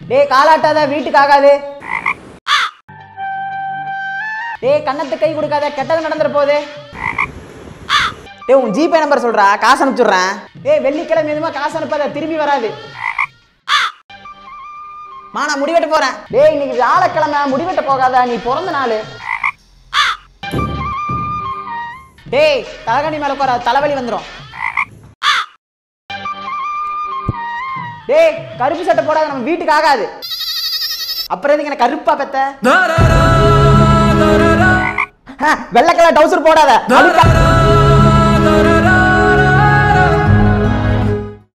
டேய் காலாட்டாத வீட்டுக்கு ஆகாது டேய் கண்ணத்து கை கொடுக்காத கெட்டது நடந்துற போகுது டேய் உன் ஜிபே நம்பர் சொல்றா காசு அனுப்பிச்சுடுறேன் டேய் வெள்ளிக்கிழமை எதுவுமே காசு அனுப்பாத திரும்பி வராது மா நான் முடிவெட்ட போறேன் டேய் இன்னைக்கு வியாழக்கிழமை முடிவெட்ட போகாத நீ பிறந்த நாள் டேய் தலகாணி மேல உட்கார தலைவலி வந்துடும் டேய் கருப்பு சட்டை போடாத நம்ம வீட்டுக்கு ஆகாது அப்புறம் எதுக்கு எனக்கு கருப்பா பெத்த ஆ, வெள்ளை கலர் டவுசர் போடாத அழுக்கா-